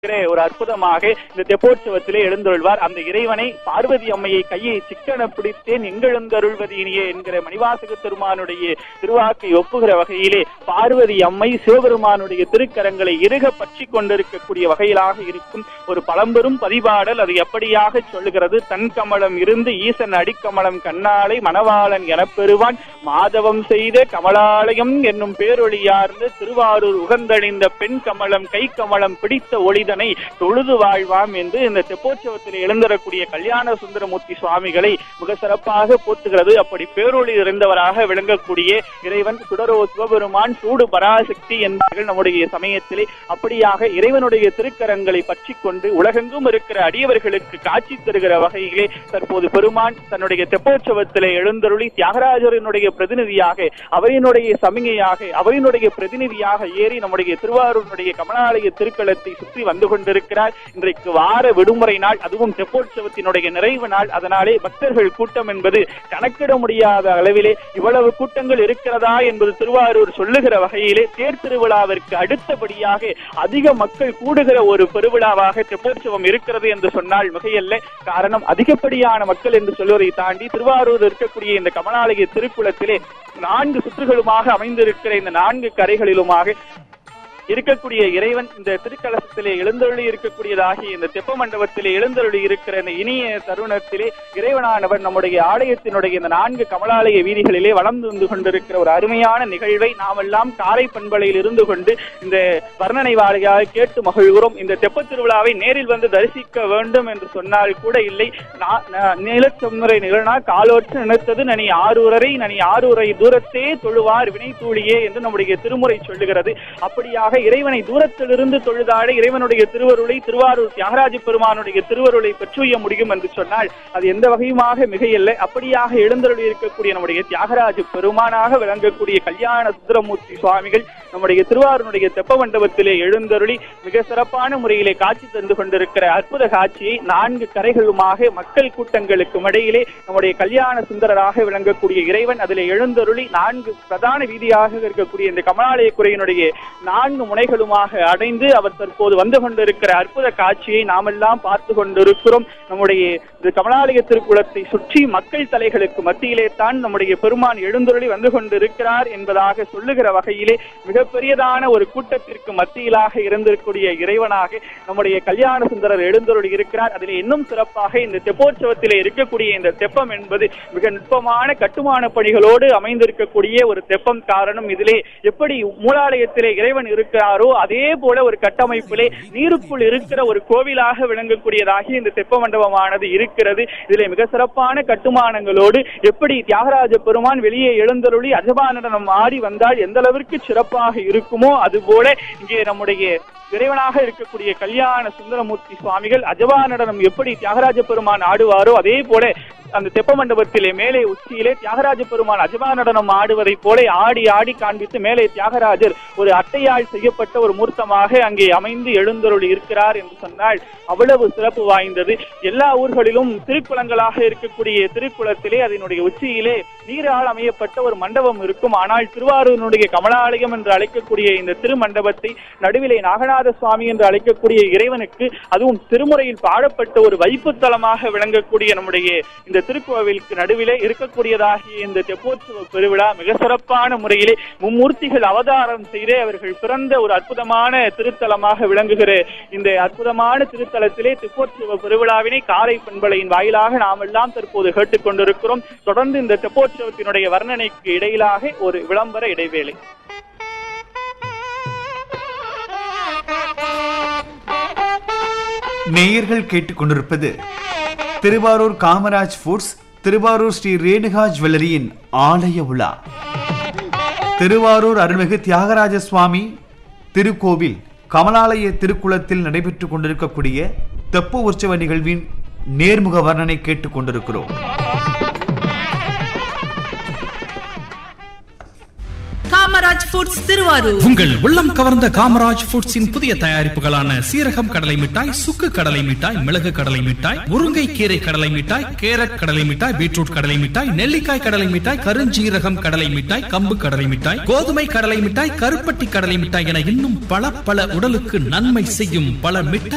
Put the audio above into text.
ஒரு அற்புதமாக இந்த தெப்போற்சவத்திலே எழுந்தருள்வார் அந்த இறைவனை பார்வதி அம்மையை கையை சிக்கன பிடித்தேன் எங்கெழுந்தருள்வது இனியே என்கிற மணிவாசக பெருமானுடைய திருவாக்கை ஒப்புகிற வகையிலே பார்வதி அம்மை சிவபெருமானுடைய திருக்கரங்களை இறுக பற்றி கொண்டிருக்கக்கூடிய வகையிலாக இருக்கும் ஒரு பழம்பெரும் பதிபாடல் அது எப்படியாக சொல்லுகிறது தன் கமலம் இருந்து ஈசன் அடிக்கமலம் கண்ணாலை மணவாளன் எனப் பெறுவான் மாதவம் செய்த கமலாலயம் என்னும் பேரொழியார்ந்து திருவாரூர் உகந்தணிந்த பெண் கமலம் கை கமலம் பிடித்த ஒளிதனை தொழுது வாழ்வாம் என்று இந்த தெப்போற்சவத்தில் எழுந்தரக்கூடிய கல்யாண சுந்தரமூர்த்தி சுவாமிகளை மிக சிறப்பாக போற்றுகிறது அப்படி பேரொளி இருந்தவராக விளங்கக்கூடிய இறைவன் சுடரோ சிவபெருமான் சூடு பராசக்தி என்பார்கள் நம்முடைய சமயத்திலே அப்படியாக இறைவனுடைய திருக்கரங்களை பற்றி கொண்டு உலகெங்கும் இருக்கிற அடியவர்களுக்கு காட்சி தருகிற வகையிலே தற்போது பெருமான் தன்னுடைய தெப்போற்சவத்திலே எழுந்தருளி தியாகராஜரினுடைய பிரதிநிதியாக அவரினுடைய சமிகையாக அவரினுடைய பிரதிநிதியாக ஏறி நம்முடைய திருவாரூருடைய கமலாலய திருக்களத்தை சுற்றி வந்து கொண்டிருக்கிறார் இன்றைக்கு வார விடுமுறை நாள் அதுவும் தெப்போற்சவத்தினுடைய நிறைவு நாள் அதனாலே பக்தர்கள் கூட்டம் என்பது கணக்கிட முடியாத அளவிலே இவ்வளவு கூட்டங்கள் இருக்கிறதா என்பது திருவாரூர் சொல்லுகிற வகையிலே தேர் திருவிழாவிற்கு அடுத்தபடியாக அதிக மக்கள் கூடுகிற ஒரு பெருவிழாவாக தெப்போற்சவம் இருக்கிறது என்று சொன்னால் மிகையல்ல காரணம் அதிகப்படியான மக்கள் என்று சொல்வதை தாண்டி திருவாரூர் இருக்கக்கூடிய இந்த கமலாலய திருக்குளத்திலே நான்கு சுற்றுகளுமாக அமைந்திருக்கிற இந்த நான்கு கரைகளிலுமாக இருக்கக்கூடிய இறைவன் இந்த திருக்கலசத்திலே எழுந்தருளி இருக்கக்கூடியதாகிய இந்த தெப்ப மண்டபத்திலே எழுந்தருளி இருக்கிற இந்த இனிய தருணத்திலே இறைவனானவர் நம்முடைய ஆலயத்தினுடைய இந்த நான்கு கமலாலய வீதிகளிலே வளர்ந்து வந்து கொண்டிருக்கிற ஒரு அருமையான நிகழ்வை நாமெல்லாம் காரை பண்பலையில் இருந்து கொண்டு இந்த வர்ணனை வாரியாக கேட்டு மகிழ்கிறோம் இந்த தெப்ப திருவிழாவை நேரில் வந்து தரிசிக்க வேண்டும் என்று சொன்னால் கூட இல்லை நிலச்சொன்முறை நிகழ்னா காலோற்று நினைத்தது நனி ஆரூரரை நனி ஆரூரை தூரத்தே தொழுவார் வினை தூளியே என்று நம்முடைய திருமுறை சொல்லுகிறது அப்படியாக இறைவனை தூரத்திலிருந்து தொழுதாட இறைவனுடைய திருவருளை திருவாரூர் தியாகராஜ பெருமானுடைய திருவருளை பெற்றுய முடியும் என்று சொன்னால் அது எந்த வகையுமாக மிகையில்லை அப்படியாக எழுந்தருளி இருக்கக்கூடிய நம்முடைய தியாகராஜ பெருமானாக விளங்கக்கூடிய கல்யாண சுந்தரமூர்த்தி சுவாமிகள் நம்முடைய திருவாரூருடைய தெப்ப மண்டபத்திலே எழுந்தருளி மிக சிறப்பான முறையிலே காட்சி தந்து கொண்டிருக்கிற அற்புத காட்சியை நான்கு கரைகளுமாக மக்கள் கூட்டங்களுக்கு இடையிலே நம்முடைய கல்யாண சுந்தரராக விளங்கக்கூடிய இறைவன் அதிலே எழுந்தருளி நான்கு பிரதான வீதியாக இருக்கக்கூடிய இந்த கமலாலய குறையினுடைய நான்கு முனைகளுமாக அடைந்து அவர் தற்போது வந்து கொண்டிருக்கிற அற்புத காட்சியை நாமெல்லாம் பார்த்து கொண்டிருக்கிறோம் நம்முடைய இந்த கமலாலய திருக்குளத்தை சுற்றி மக்கள் தலைகளுக்கு மத்தியிலே தான் நம்முடைய பெருமான் எழுந்தருளி வந்து கொண்டிருக்கிறார் என்பதாக சொல்லுகிற வகையிலே மிகப்பெரியதான ஒரு கூட்டத்திற்கு மத்தியிலாக இருந்திருக்கூடிய இறைவனாக நம்முடைய கல்யாண சுந்தரர் எழுந்தருளி இருக்கிறார் அதிலே இன்னும் சிறப்பாக இந்த தெப்போற்சவத்திலே இருக்கக்கூடிய இந்த தெப்பம் என்பது மிக நுட்பமான கட்டுமான பணிகளோடு அமைந்திருக்கக்கூடிய ஒரு தெப்பம் காரணம் இதிலே எப்படி மூலாலயத்திலே இறைவன் இருக்கிறாரோ அதே போல ஒரு கட்டமைப்பிலே நீருக்குள் இருக்கிற ஒரு கோவிலாக விளங்கக்கூடியதாகி இந்த தெப்ப மண்டபமானது இருக்கிறது இதிலே மிக சிறப்பான கட்டுமானங்களோடு எப்படி தியாகராஜ பெருமான் வெளியே எழுந்தருளி அஜபானடம் ஆடி வந்தால் எந்த அளவிற்கு சிறப்பாக இருக்குமோ அதுபோல இங்கே நம்முடைய இறைவனாக இருக்கக்கூடிய கல்யாண சுந்தரமூர்த்தி சுவாமிகள் அஜபா நடனம் எப்படி தியாகராஜ பெருமான் ஆடுவாரோ அதே போல அந்த தெப்ப மண்டபத்திலே மேலே உச்சியிலே தியாகராஜ பெருமான் அஜபா நடனம் ஆடுவதை போல ஆடி ஆடி காண்பித்து மேலே தியாகராஜர் ஒரு அட்டையால் செய்யப்பட்ட ஒரு மூர்த்தமாக அங்கே அமைந்து எழுந்தருள் இருக்கிறார் என்று சொன்னால் அவ்வளவு சிறப்பு வாய்ந்தது எல்லா ஊர்களிலும் திருக்குளங்களாக இருக்கக்கூடிய திருக்குளத்திலே அதனுடைய உச்சியிலே நீரால் அமையப்பட்ட ஒரு மண்டபம் இருக்கும் ஆனால் திருவாரூரினுடைய கமலாலயம் என்று அழைக்கக்கூடிய இந்த திருமண்டபத்தை நடுவிலே நாகநாத சுவாமி என்று அழைக்கக்கூடிய இறைவனுக்கு அதுவும் திருமுறையில் பாடப்பட்ட ஒரு வைப்பு தலமாக விளங்கக்கூடிய நம்முடைய இந்த திருக்கோவிலுக்கு நடுவிலே இருக்கக்கூடியதாகிய இந்த தெப்போற்சவ பெருவிழா மிக சிறப்பான முறையிலே மும்மூர்த்திகள் அவதாரம் செய்தே அவர்கள் பிறந்த ஒரு அற்புதமான திருத்தலமாக விளங்குகிற இந்த அற்புதமான திருத்தலத்திலே தெப்போற்சவ பெருவிழாவினை காரை பண்பலையின் வாயிலாக நாம் எல்லாம் தற்போது கேட்டுக்கொண்டிருக்கிறோம் தொடர்ந்து இந்த தெப்போற்சவத்தினுடைய வர்ணனைக்கு இடையிலாக ஒரு விளம்பர இடைவேளை நேயர்கள் கேட்டுக்கொண்டிருப்பது திருவாரூர் காமராஜ் ஃபுட்ஸ் திருவாரூர் ஸ்ரீ ரேணுகா ஜுவல்லரியின் ஆலய உலா திருவாரூர் அருள்மிகு தியாகராஜ சுவாமி திருக்கோவில் கமலாலய திருக்குளத்தில் நடைபெற்றுக் கொண்டிருக்கக்கூடிய தெப்ப உற்சவ நிகழ்வின் நேர்முக வர்ணனை கேட்டுக் கொண்டிருக்கிறோம் காமராஜ் ஃபுட்ஸ் திருவாரூர் உங்கள் உள்ளம் கவர்ந்த காமராஜ் ஃபுட்ஸின் புதிய தயாரிப்புகளான சீரகம் கடலை மிட்டாய் சுக்கு கடலை மிட்டாய் மிளகு கடலை மிட்டாய் முருங்கை கீரை கடலை மிட்டாய் கேரட் கடலை மிட்டாய் பீட்ரூட் கடலை மிட்டாய் நெல்லிக்காய் கடலை மிட்டாய் கருஞ்சீரகம் கடலை மிட்டாய் கம்பு கடலை மிட்டாய் கோதுமை கடலை மிட்டாய் கருப்பட்டி கடலை மிட்டாய் என இன்னும் பல பல உடலுக்கு நன்மை செய்யும் பல மிட்டாய்